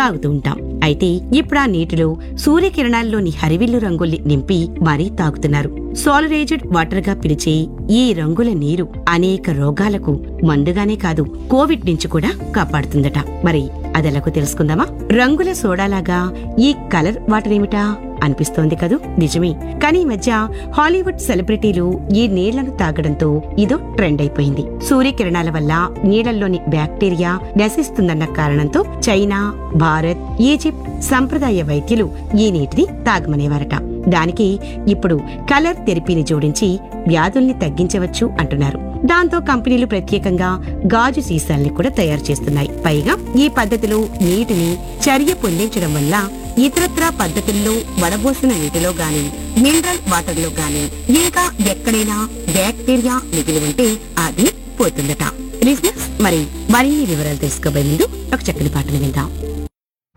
తాగుతూ ఉంటాం అయితే ఇప్పుడు ఆ నీటిలో సూర్యకిరణాల్లోని హరివిల్లు రంగుల్ని నింపి మరీ తాగుతున్నారు సోలరేజెడ్ వాటర్ గా పిలిచే ఈ రంగుల నీరు అనేక రోగాలకు మందుగానే కాదు కోవిడ్ నుంచి కూడా కాపాడుతుందట మరి అదెలాగో తెలుసుకుందామా రంగుల సోడాలాగా ఈ కలర్ వాటర్ ఏమిటా అనిపిస్తోంది కదూ నిజమే కానీ ఈ మధ్య హాలీవుడ్ సెలబ్రిటీలు ఈ నీళ్లను తాగడంతో ఇదో ట్రెండ్ అయిపోయింది సూర్యకిరణాల వల్ల నీళ్లలోని బ్యాక్టీరియా నశిస్తుందన్న కారణంతో చైనా భారత్ ఈజిప్ట్ సంప్రదాయ వైద్యులు ఈ నీటిని తాగమనేవారట దానికి ఇప్పుడు కలర్ థెరపీని జోడించి వ్యాధుల్ని తగ్గించవచ్చు అంటున్నారు దాంతో కంపెనీలు ప్రత్యేకంగా గాజు సీసాల్ని కూడా తయారు చేస్తున్నాయి పైగా ఈ పద్ధతిలో నీటిని చర్య పొందించడం వల్ల ఇతరత్రా పద్ధతుల్లో వడబోసిన నీటిలో గాని మినరల్ వాటర్ లో గాని ఇంకా ఎక్కడైనా బ్యాక్టీరియా మిగిలి ఉంటే అది పోతుందట లిజినెస్ మరి మరిన్ని వివరాలు తెలుసుకోబోయే ముందు ఒక చక్కని పాటను విందాం